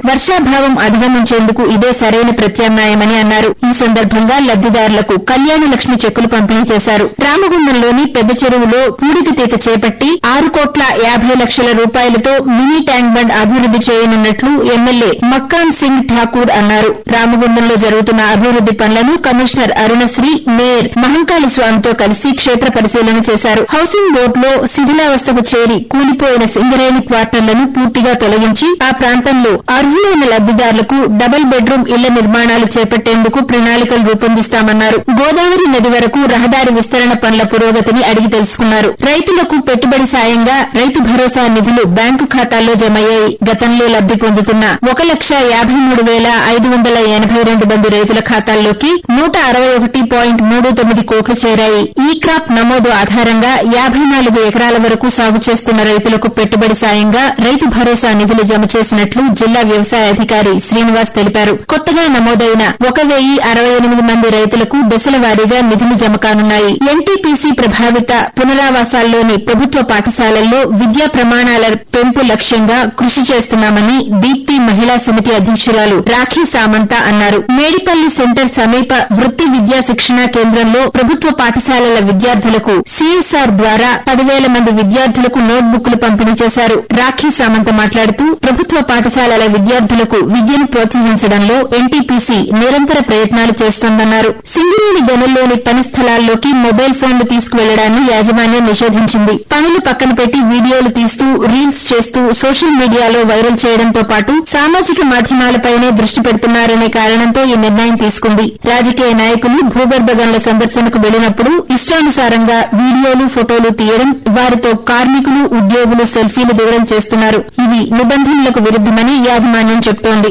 వర్షాభావం అధిగమించేందుకు ఇదే సరైన ప్రత్యామ్నాయమని అన్నారు ఈ సందర్భంగా లబ్దిదారులకు కళ్యాణ లక్ష్మి చెక్కులు పంపిణీ చేశారు రామగుండంలోని పెద్ద చెరువులో పూడికతీత చేపట్టి ఆరు కోట్ల యాభై లక్షల రూపాయలతో మినీ ట్యాంక్ బండ్ అభివృద్ది చేయనున్నట్లు ఎమ్మెల్యే మక్కాన్ సింగ్ ఠాకూర్ అన్నారు రామగుండంలో జరుగుతున్న అభివృద్ది పనులను కమిషనర్ అరుణశ్రీ మేయర్ మహంకాళి స్వామితో కలిసి క్షేత్ర పరిశీలన చేశారు హౌసింగ్ బోర్డులో శిథిలావస్థకు చేరి కూలిపోయిన సింగరేణి క్వార్టర్లను పూర్తిగా తొలగించి ఆ ప్రాంతంలో అర్హులైన లబ్దిదారులకు డబుల్ బెడ్రూమ్ ఇళ్ల నిర్మాణాలు చేపట్టేందుకు ప్రణాళికలు రూపొందిస్తామన్నారు గోదావరి నది వరకు రహదారి విస్తరణ పనుల పురోగతిని అడిగి తెలుసుకున్నారు రైతులకు పెట్టుబడి సాయంగా రైతు భరోసా నిధులు బ్యాంకు ఖాతాల్లో జమయ్యాయి గతంలో లబ్ది పొందుతున్న ఒక లక్ష యాభై మూడు వేల ఐదు వందల ఎనబై రెండు మంది రైతుల ఖాతాల్లోకి నూట అరవై ఒకటి పాయింట్ మూడు తొమ్మిది కోట్లు చేరాయి ఈ క్రాప్ నమోదు ఆధారంగా యాభై నాలుగు ఎకరాల వరకు సాగు చేస్తున్న రైతులకు పెట్టుబడి సాయంగా రైతు భరోసా నిధులు జమ చేసినట్లు జిల్లా వ్యవసాయ అధికారి శ్రీనివాస్ తెలిపారు కొత్తగా నమోదైన ఒక వెయ్యి అరవై ఎనిమిది మంది రైతులకు దశల వారీగా నిధులు జమ కానున్నాయి ఎన్టీపీసీ ప్రభావిత పునరావాసాల్లోని ప్రభుత్వ పాఠశాలల్లో విద్యా ప్రమాణాల పెంపు లక్ష్యంగా కృషి చేస్తున్నామని దీప్తి మహిళా సమితి అధ్యకురాలు రాఖీ సామంత అన్నారు మేడిపల్లి సెంటర్ సమీప వృత్తి విద్యా శిక్షణా కేంద్రంలో ప్రభుత్వ పాఠశాలల విద్యార్థులకు సీఎస్ఆర్ ద్వారా పదివేల మంది విద్యార్థులకు నోట్ బుక్లు పంపిణీ చేశారు రాఖీ సామంత మాట్లాడుతూ ప్రభుత్వ పాఠశాలల విద్యార్థులకు విద్యను ప్రోత్సహించడంలో ఎన్టీపీసీ నిరంతర ప్రయత్నాలు చేస్తోందన్నారు సింగరేణి గనుల్లోని పని స్థలాల్లోకి మొబైల్ ఫోన్లు తీసుకువెళ్లడాన్ని యాజమాన్యం నిషేధించింది పనులు పక్కన పెట్టి వీడియోలు తీస్తూ రీల్స్ చేస్తూ సోషల్ మీడియాలో వైరల్ చేయడంతో పాటు సామాజిక మాధ్యమాలపైనే దృష్టి పెడుతున్నారనే కారణంతో ఈ నిర్ణయం తీసుకుంది రాజకీయ నాయకులు భూగర్భ గనుల సందర్శనకు వెళ్లినప్పుడు ఇష్టానుసారంగా వీడియోలు ఫోటోలు తీయడం వారితో కార్మికులు ఉద్యోగులు సెల్ఫీలు దిగడం చేస్తున్నారు ఇవి నిబంధనలకు విరుద్దమని యాజమాన్యం చెబుతోంది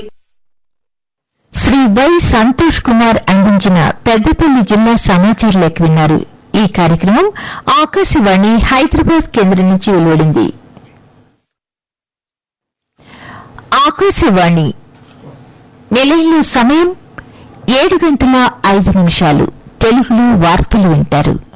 శ్రీ వై సంతోష్ కుమార్ అందించిన పెద్దపల్లి జిల్లా సమాచారాలకు విన్నారు ఈ కార్యక్రమం ఆకాశవాణి హైదరాబాద్ కేంద్రం నుంచి వెలువడింది ఆకాశవాణి నిలయంలో సమయం ఏడు గంటల ఐదు నిమిషాలు తెలుగులో వార్తలు వింటారు